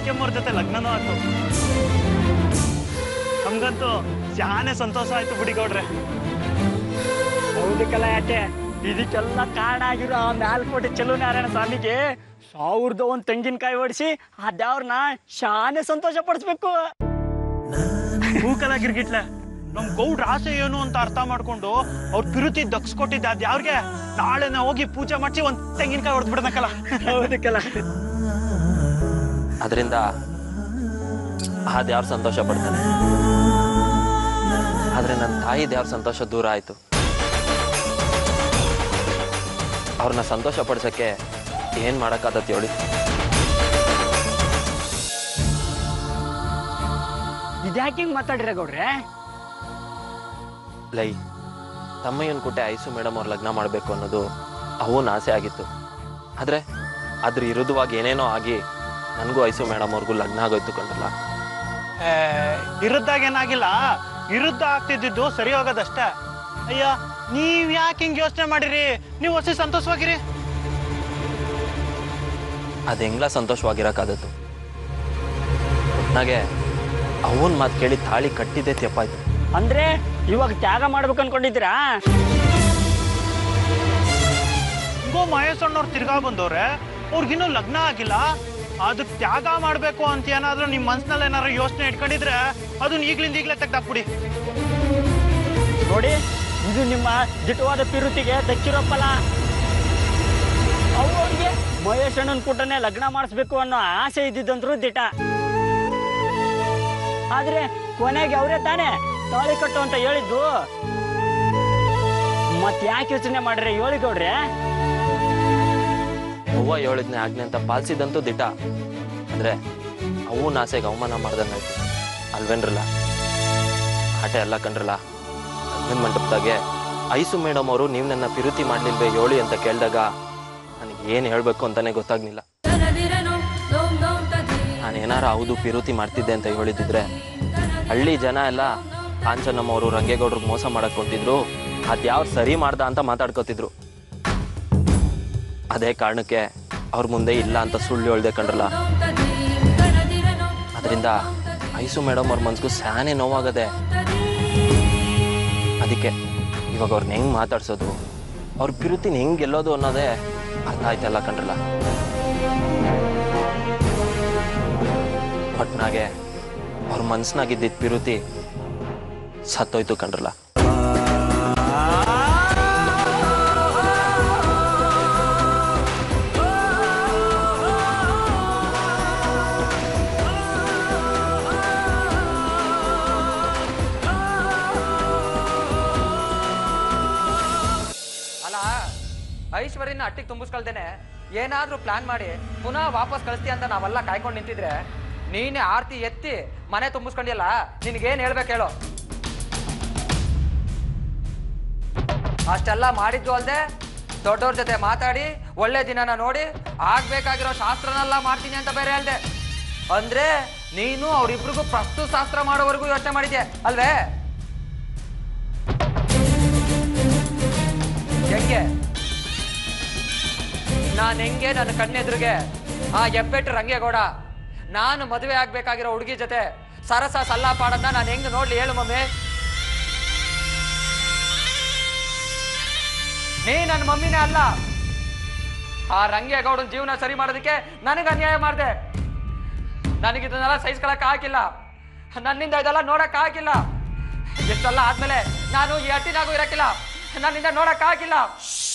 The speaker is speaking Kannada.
ರಂಕೆಮ್ಮವ್ರ ಜೊತೆ ಲಗ್ನನೂ ಆಯ್ತು ನಮ್ಗಂತೂ ಶಾನೆ ಸಂತೋಷ ಆಯ್ತು ಬಿಡಿ ಗೌಡ್ರೆ ಹೌದಕ್ಕೆಲ್ಲ ಯಾಕೆ ಇದಕ್ಕೆಲ್ಲ ಕಾರಣ ಆಗಿರೋ ಆ ಮ್ಯಾಲ್ಕೋಟೆ ಚೆಲುನಾರಾಯಣ ಸ್ವಾಮಿಗೆ ಸಾವಿರದ ಒಂದ್ ತೆಂಗಿನಕಾಯಿ ಓಡಿಸಿ ಆ ದೇವ್ರನ್ನ ಶಾನೆ ಸಂತೋಷ ಪಡಿಸ್ಬೇಕು ಹೂಕಲ ಗಿರ್ಗಿಟ್ಲೆ ನಮ್ ಗೌಡ್ರ ಆಸೆ ಏನು ಅಂತ ಅರ್ಥ ಮಾಡ್ಕೊಂಡು ಅವ್ರ ಪಿರುತಿ ದಕ್ಸ್ಕೊಟ್ಟಿದ್ದೆ ಅದ್ ಯಾವ್ರಿಗೆ ನಾಳೆ ನಾ ಹೋಗಿ ಪೂಜೆ ಮಾಡಿಸಿ ಒಂದ್ ತೆಂಗಿನಕಾಯಿ ಹೊಡೆದ್ ಬಿಡ್ಬೇಕಲ್ಲ ಹೌದಕ್ಕೆಲ್ಲ ಅದರಿಂದ ಆ ದೇವ್ರ ಸಂತೋಷ ಪಡ್ತಾನೆ ಆದ್ರೆ ನನ್ನ ತಾಯಿ ದೇವ್ರ ಸಂತೋಷ ದೂರ ಆಯ್ತು ಅವ್ರನ್ನ ಸಂತೋಷ ಪಡ್ಸಕ್ಕೆ ಏನ್ ಮಾಡಕ್ಕಾಗತ್ತೆ ಹೇಳಿ ಇದ್ಯಾಕೆ ಹಿಂಗ್ ಮಾತಾಡ್ರೆ ಗೌಡ್ರೆ ಲೈ ತಮ್ಮಯ್ಯನ ಕುಟೆ ಐಸು ಮೇಡಮ್ ಅವ್ರ ಲಗ್ನ ಮಾಡಬೇಕು ಅನ್ನೋದು ಅವನ ಆಸೆ ಆಗಿತ್ತು ಆದ್ರೆ ಅದ್ರ ವಿರುದ್ಧವಾಗಿ ಏನೇನೋ ಆಗಿ ನನಗೂ ಐಸು ಮೇಡಮ್ ಅವ್ರಿಗೂ ಲಗ್ನ ಆಗೋಯ್ತು ಕಂಡ್ರಲ್ಲ ಏ, ವಿರುದ್ಧಾಗ ಏನಾಗಿಲ್ಲ ವಿರುದ್ಧ ಆಗ್ತಿದ್ದಿದ್ದು ಸರಿ ಹೋಗೋದಷ್ಟೇ ಅಯ್ಯ ನೀವ್ ಯಾಕೆ ಹಿಂಗ್ ಯೋಚನೆ ಮಾಡಿರಿ ನೀವು ಹೊಸಿ ಸಂತೋಷವಾಗಿರಿ ಅದು ಹೆಂಗ್ಲ ಸಂತೋಷವಾಗಿರಕ್ಕಾದತ್ತು ಒಟ್ನಾಗೆ ಅವನ ಮಾತು ಕೇಳಿ ತಾಳಿ ಕಟ್ಟಿದ್ದೆ ತೆಪ್ಪಾಯ್ತು ಅಂದ್ರೆ ಇವಾಗ ತ್ಯಾಗ ಮಾಡ್ಬೇಕು ಅನ್ಕೊಂಡಿದ್ದೀರಾ ಹಿಂಗೋ ಮಹೇಶ್ ಅಣ್ಣವ್ರು ತಿರ್ಗಾ ಬಂದವ್ರೆ ಅವ್ರಿಗಿನ್ನೂ ಲಗ್ನ ಆಗಿಲ್ಲ ಅದಕ್ಕೆ ತ್ಯಾಗ ಮಾಡ್ಬೇಕು ಅಂತ ಏನಾದ್ರೂ ನಿಮ್ ಮನ್ಸಿನಲ್ಲಿ ಏನಾದ್ರು ಯೋಚನೆ ಇಟ್ಕೊಂಡಿದ್ರೆ ಅದನ್ನ ಈಗ್ಲಿಂದ ಈಗ್ಲೇ ತೆಗ್ದಾಕ್ಬಿಡಿ ನೋಡಿ ಇದು ನಿಮ್ಮ ದಿಟವಾದ ಪಿರುತಿಗೆ ದಕ್ಕಿರೋ ಫಲ ಅವ್ರಿಗೆ ಮಹೇಶ್ ಅಣ್ಣನ ಕೂಟನೆ ಲಗ್ನ ಮಾಡಿಸ್ಬೇಕು ಅನ್ನೋ ಆಸೆ ಇದ್ದಿದ್ದಂದ್ರು ದಿಟ ಆದ್ರೆ ಕೊನೆಗೆ ಅವರೇ ತಾನೇ ತಾಳಿ ಕಟ್ಟು ಅಂತ ಹೇಳಿದ್ದು ಮತ್ ಯಾಕೆ ಯೋಚನೆ ಮಾಡ್ರೆ ಹೇಳಿ ಗೌಡ್ರೆ ಅವ್ವ ಹೇಳಿದ್ನೆ ಆಜ್ಞೆ ಅಂತ ಪಾಲಿಸಿದಂತೂ ದಿಟ ಅಂದ್ರೆ ಅವನ ಆಸೆಗೆ ಅವಮಾನ ಮಾಡ್ದಂಗಾಯ್ತು ಅಲ್ವೇನ್ರಲ್ಲ ಆಟ ಎಲ್ಲ ಕಂಡ್ರಲ್ಲ ಹನ್ನೊಂದು ಮಂಟಪದಾಗೆ ಐಸು ಮೇಡಮ್ ಅವರು ನೀವು ನನ್ನ ಪಿರುತಿ ಮಾಡ್ಲಿಲ್ವೇ ಹೇಳಿ ಅಂತ ಕೇಳಿದಾಗ ನನಗೆ ಏನು ಹೇಳಬೇಕು ಅಂತಾನೆ ಗೊತ್ತಾಗ್ಲಿಲ್ಲ ನಾನು ಏನಾರ ಹೌದು ಪಿರುತಿ ಮಾಡ್ತಿದ್ದೆ ಅಂತ ಹೇಳಿದಿದ್ರೆ ಹಳ್ಳಿ ಜನ ಎಲ್ಲ ಕಾಂಚನಮ್ಮ ಅವರು ರಂಗೇಗೌಡ್ರಿಗೆ ಮೋಸ ಮಾಡಕ್ ಕೊಟ್ಟಿದ್ರು ಅದ್ಯಾವ್ರು ಸರಿ ಮಾಡ್ದ ಅಂತ ಮಾತಾಡ್ಕೋತಿದ್ರು ಅದೇ ಕಾರಣಕ್ಕೆ ಅವ್ರ ಮುಂದೆ ಇಲ್ಲ ಅಂತ ಸುಳ್ಳು ಹೇಳ್ದೆ ಕಂಡ್ರಲ್ಲ ಅದರಿಂದ ಐಸು ಮೇಡಮ್ ಅವ್ರ ಮನ್ಸಿಗೂ ಸ್ಯಾನೆ ನೋವಾಗದೆ ಅದಕ್ಕೆ ಇವಾಗ ಅವ್ರನ್ನ ಹೆಂಗ್ ಮಾತಾಡ್ಸೋದು ಅವ್ರ ಪಿರುತಿನ ಹೆಂಗ್ ಗೆಲ್ಲೋದು ಅನ್ನೋದೇ ಅರ್ಥ ಆಯ್ತಲ್ಲ ಕಂಡ್ರಲ್ಲ ಒಟ್ನಾಗೆ ಅವ್ರ ಮನ್ಸ್ನಾಗಿದ್ದಿದ್ ಪಿರುತಿ ಸತ್ತೋಯ್ತು ಕಂಡ್ರಲ್ಲ ಅಲ್ಲ ಐಶ್ವರ್ಯನ ಅಟ್ಟಿಗೆ ತುಂಬಿಸ್ಕೊಳ್ದೇನೆ ಏನಾದ್ರೂ ಪ್ಲಾನ್ ಮಾಡಿ ಪುನಃ ವಾಪಸ್ ಕಳಿಸ್ತೀಯ ಅಂತ ನಾವೆಲ್ಲ ಕಾಯ್ಕೊಂಡು ನಿಂತಿದ್ರೆ ನೀನೇ ಆರ್ತಿ ಎತ್ತಿ ಮನೆ ತುಂಬಿಸ್ಕೊಂಡಿಯಲ್ಲ ನಿನ್ಗೇನ್ ಹೇಳ್ಬೇಕು ಹೇಳು ಅಷ್ಟೆಲ್ಲ ಮಾಡಿದ್ದು ಅಲ್ದೆ ದೊಡ್ಡವ್ರ ಜೊತೆ ಮಾತಾಡಿ ಒಳ್ಳೆ ದಿನನ ನೋಡಿ ಆಗ್ಬೇಕಾಗಿರೋ ಶಾಸ್ತ್ರನೆಲ್ಲ ಮಾಡ್ತೀನಿ ಅಂತ ಬೇರೆ ಹೇಳ್ದೆ ಅಂದ್ರೆ ನೀನು ಅವ್ರಿಬ್ರಿಗೂ ಪ್ರಸ್ತುತ ಶಾಸ್ತ್ರ ಮಾಡೋವರೆಗೂ ಯೋಚನೆ ಮಾಡಿದ್ಯೆ ಅಲ್ವೇ ಹೆಂಗೆ ನಾನು ಹೆಂಗೆ ನನ್ನ ಕಣ್ಣೆದುರಿಗೆ ಆ ಎಬ್ಬೆಟ್ಟು ರಂಗೇಗೌಡ ನಾನು ಮದುವೆ ಆಗ್ಬೇಕಾಗಿರೋ ಹುಡುಗಿ ಜೊತೆ ಸರಸ ಸಲ್ಲಾಪಾಡನ್ನ ನಾನು ಹೆಂಗ್ ನೋಡ್ಲಿ ಹೇಳು ಮಮ್ಮಿ ನೀ ನನ್ನ ಮಮ್ಮಿನೇ ಅಲ್ಲ ಆ ರಂಗೇಗೌಡನ ಜೀವನ ಸರಿ ಮಾಡೋದಕ್ಕೆ ನನಗೆ ಅನ್ಯಾಯ ಮಾಡಿದೆ ನನಗಿದನ್ನೆಲ್ಲ ಸಹಿಸ್ಕೊಳಕ್ ಆಗಿಲ್ಲ ನನ್ನಿಂದ ಇದೆಲ್ಲ ನೋಡಕ್ ಆಗಿಲ್ಲ ಎಷ್ಟೆಲ್ಲ ಆದ್ಮೇಲೆ ನಾನು ಈ ಅಟ್ಟಿನಾಗೂ ಇರಕ್ಕಿಲ್ಲ ನನ್ನಿಂದ ನೋಡಕ್ ಆಗಿಲ್ಲ